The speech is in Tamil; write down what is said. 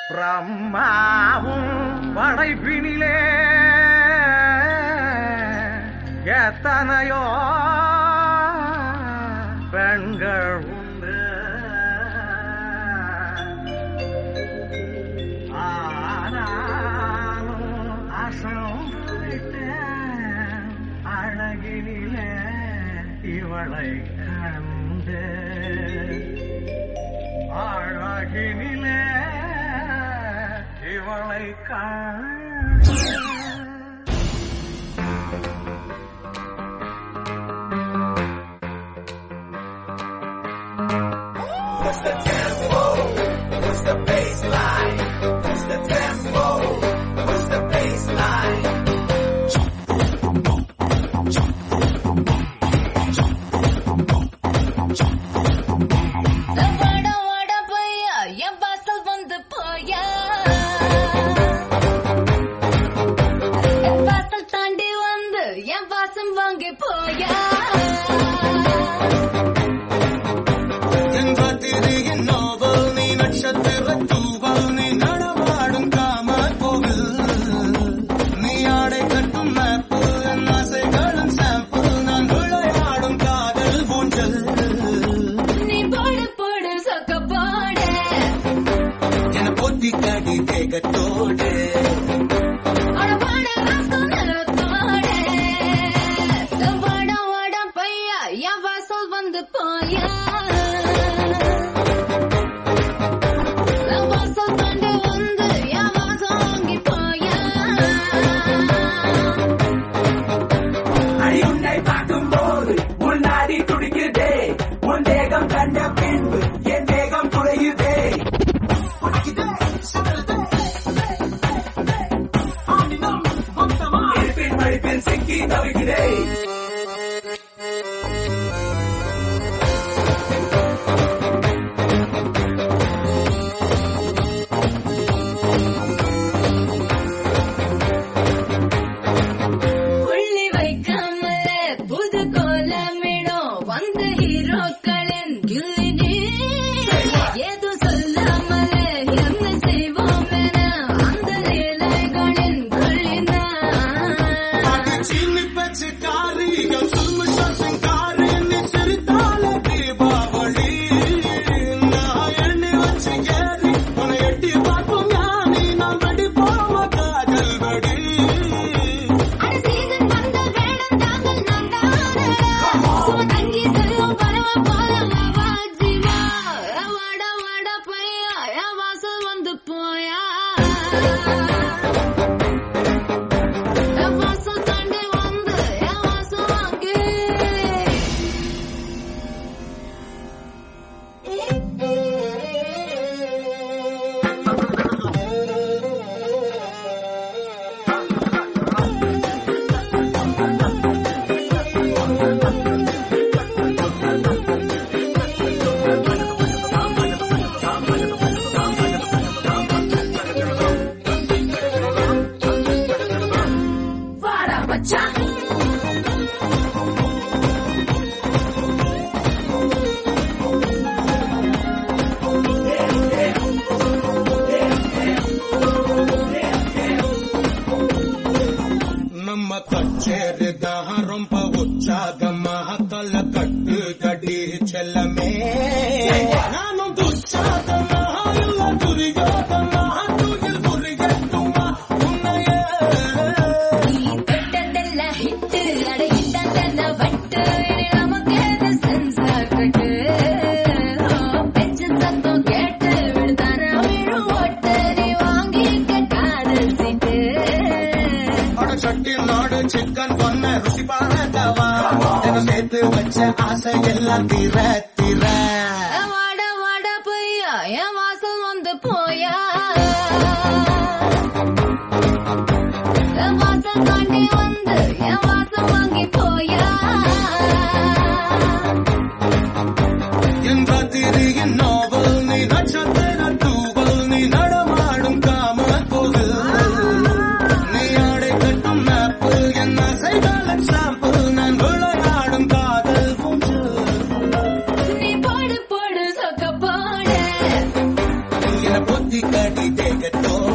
பிரம்மாவும் படைப்பினிலே எத்தனையோ பெண்கள் உண்டு ஆனாலும் அசம்பிட்டேன் அழகினிலே இவளை கண்டு அழகினிலே இவளை கண்டு வாடா வாடா பையா என் வாசல் வந்து போயா என் வாசல் தாண்டி வந்து என் வாசம் வாங்கி போயா தென்றாத்திரியின் நாவல் நீ நட்சத்திர தூவல் நீ நடமாடும் காம கோவில் நீ ஆடை கட்டும் மேப்பு என் ஆசைகளும் சாம்பிள் நான் விளையாடும் காதல் ஊஞ்சல் நீ போடு போடு சொக்க போடு என போத்தி கடி தேகத்தோடு அட வாடா ராஸ்கோ நிலத்தோடு வாடா வாடா பையா என் வாசல் வந்து போயா என் வாசல் தாண்டி வந்து என் வாசம் வாங்கி போயா அடி உன்னை பார்க்கும்போது முன்னாடி துடிக்குதே உன் தேகம் கண்ட பின்பு என் தேகம் குறையுதே இருப்பின் மடிப்பில் சிக்கி தவிக்கிறேன் புள்ளி வைக்காமலே புது கோலமிடும் வந்த ஹீரோக்களின் கில்லிடி ஏதோ சொல்லாமலே என்ன செய்வோம் என அந்த லீலைகளின் கொள்ளினான் சீனி பச்சை காரி என் சும்மு சசிங்காரி நீ சிரித்தால தீபாவளி நான் எண்ணி வச்சு ஏறி உன்னை எட்டி பார்ப்போம் ஞானி நான் வெடி போவ காதல் வெடி அட சீசன் வந்த வேடம் தாங்கள் நந்தாரடா சும தங்கி செல்வம் பரவ போல வாஜிமா வாடா வாடா பையா என் வாசல் வந்து போயா என் வாசல் தாண்டி வந்து என் வாசல் வாங்கி வாடா மச்சான் நம்ம கச்சேரி தான் ரொம்ப உற்சாகமாக தல கட்டு கடி செல்லமே நானும் துச்சாதமாக இல்ல துரியோதமாக துயில் புரியட்டுமா உன்னையே நீ தொட்டதெல்லாம் ஹிட்டு அட இட்டாந்தன வட்டு இனி நமக்கேது சென்சார் கட்டு ஓ, பெஞ்சு சத்தம் கேட்டு விடுதான விழும் ஓட்டு நீ வாங்கிக்க காதல் சீட்டு அட சட்டி நாடு சிக்கன் பொண்ண ருசி பாரதவா என சேர்த்து வச்ச ஆசை எல்லாம் தீர தீர வாட வாட பொய்யா என் வாசல் வந்து போயா என் வாசல் தாண்டி வந்து என் வாசல் வாங்கி போயா என் ராத்திரியின் நாவல் நீ நட்சத்திர தூவல் நீ நடமாடும் காம கோவில் நீ ஆடை கட்டும் மேப்பு என் ஆசைகளின் சாம்பிள் நான் விளையாடும் காதல் ஊஞ்சல் நீ போடு போடு சொக்க போடு என பொத்தி அந்திக்கடி தேகத்தோ